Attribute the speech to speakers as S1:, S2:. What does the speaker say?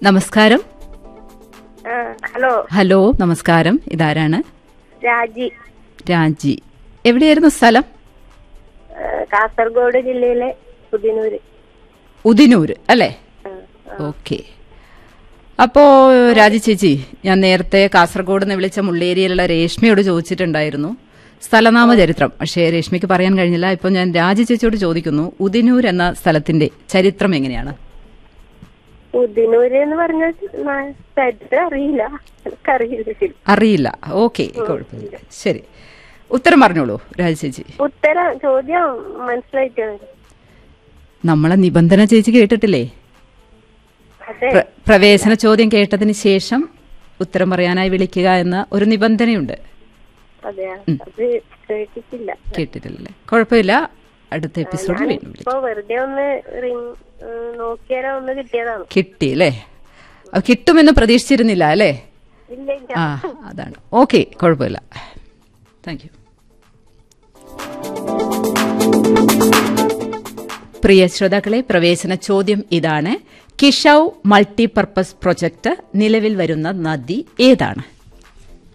S1: നമസ്കാരം
S2: ആ, hello
S1: hello നമസ്കാരം ഇതാരാണ്
S2: രാജി
S1: രാജി എവിടെയായിരുന്നു സ്ഥലം
S2: ആ, കാസർഗോഡ് ജില്ലയിലെ പുതിനൂര്
S1: ഉദിനൂര് അല്ലേ
S2: ആ,
S1: ഓക്കെ അപ്പോ രാജി ചേച്ചി ഞാൻ നേരത്തെ കാസർഗോഡ് നിന്ന് വിളിച്ച മുള്ളേരിയിലുള്ള രേഷ്മയോട് ചോദിച്ചിട്ടുണ്ടായിരുന്നു സ്ഥലനാമ ചരിത്രം പക്ഷേ രേഷ്മയ്ക്ക് പറയാൻ കഴിഞ്ഞില്ല ഇപ്പൊ ഞാൻ രാജി ചേച്ചിയോട് ചോദിക്കുന്നു ഉദിനൂർ എന്ന സ്ഥലത്തിന്റെ ചരിത്രം എങ്ങനെയാണ്
S2: പുതിനൂര് എന്ന് പറഞ്ഞ ചരിത്രം അറിയില്ല എനിക്കറിയില്ല ശരി
S1: അറിയില്ല ഓക്കെ കുഴപ്പമില്ല ശരി ഉത്തരം പറഞ്ഞോളൂ രാജി ചേച്ചി
S2: ഉത്തരം ചോദ്യം മനസ്സിലായിട്ട്
S1: നമ്മളെ നിബന്ധന ചേച്ചി കേട്ടിട്ടില്ലേ
S2: അതെ
S1: പ്ര- പ്രവേശന ചോദ്യം കേട്ടതിന് ശേഷം ഉത്തരം പറയാനായി വിളിക്കുക എന്ന ഒരു നിബന്ധനയുണ്ട്
S2: അതെ അത് കേട്ടിട്ടില്ല
S1: കേട്ടിട്ടില്ലേ കുഴപ്പമില്ല അടുത്ത എപ്പിസോഡിൽ വീണ്ടും വിളിക്കാം
S2: ഇപ്പൊ വെറുതെ ഒന്ന് റിങ് നോക്കിയാലോ ഒന്ന് കിട്ടിയതാണ്
S1: കിട്ടി അല്ലേ അത് കിട്ടുമെന്ന് പ്രതീക്ഷിച്ചിരുന്നില്ല അല്ലേ
S2: ഇല്ല ഇല്ല
S1: ആ അതാണ് ഓക്കെ കുഴപ്പമില്ല താങ്ക് യു പ്രിയ ശ്രോതാക്കളെ പ്രവേശന ചോദ്യം ഇതാണ് കിഷൌ മൾട്ടിപർപ്പസ് പ്രൊജക്ട് നിലവിൽ വരുന്ന നദി ഏതാണ്